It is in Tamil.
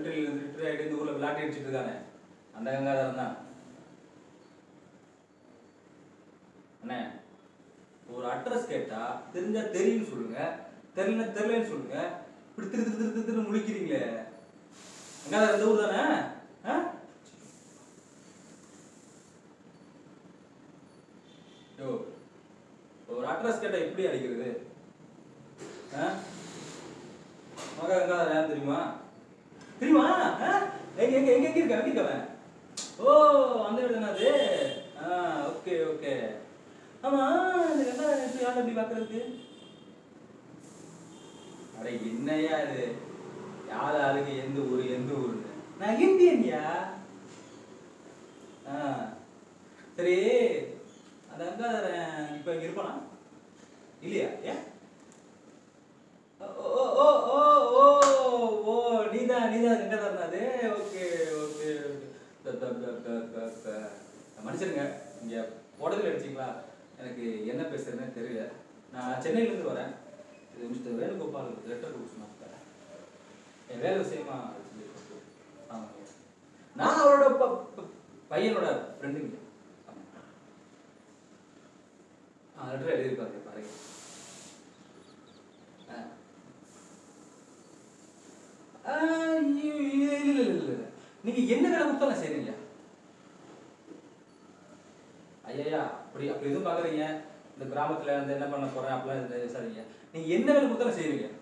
மிலிட்டரி ரிட்டர் ஆகிட்டு இந்த ஊரில் விளாட்டி அடிச்சிட்டு இருக்கானே அந்த கங்காதரன் தான் அண்ணே ஒரு அட்ரஸ் கேட்டா தெரிஞ்சா தெரியும்னு சொல்லுங்க தெரியல தெரியலன்னு சொல்லுங்க இப்படி திரு திரு திரு திரு திரு முழிக்கிறீங்களே கங்காதரன் இந்த ஊர் தானே ஆ? யோ ஒரு அட்ரஸ் கேட்டா எப்படி அடிக்கிறது ஆ? மகா கங்காதரன் யார் தெரியுமா தெரியுமா ஆ? எங்க எங்க எங்க எங்க இருக்க எங்க இருக்கவன் ஓ அந்த வீடு தானே அது ஆ ஓகே ஓகே ஆமா இந்த கங்காதரன் எப்படி யார் எப்படி பார்க்கறதுக்கு அட என்னையா இது யார் ஆளுக்கு எந்த ஊரு எந்த ஊருன்னு நான் இந்தியன்யா ஆ சரி அந்த கங்காதரன் இப்போ இங்க இருப்பானா இல்லையா ஏன் ஓ ஓ ஓ ஓ ஓ ஓ நீதான் நீதான் கங்காதரன் அது ஓகே ஓகே மன்னிச்சிருங்க இங்க உடல் அடிச்சிங்களா எனக்கு என்ன பேசுறதுன்னு தெரியல நான் சென்னையில இருந்து வரேன் இது மிஸ்டர் வேணுகோபால் லெட்டர் கொடுக்க சொன்னாங்க என் வேலை விஷயமா சொல்லியிருக்கேன். ஆமாங்க நான் அவரோட ப- ப- பையனோட ஃப்ரெண்டுங்க ஆ லெட்டர் எழுதியிருப்பாரு பாருங்க ஆ. ஆ, இ- இல்ல இல்ல இல்ல இல்ல இல்ல. நீங்க என்ன வேலை கொடுத்தாலும் செய்றீங்க ஐயா அப்படி அப்படி எதுவும் பாக்குறீங்க இந்த கிராமத்துல வந்து என்ன பண்ண போறேன் அப்படிலாம் எதுவும் விசாரிங்க நீங்க என்ன வேலை கொடுத்தாலும் செய்வீங்க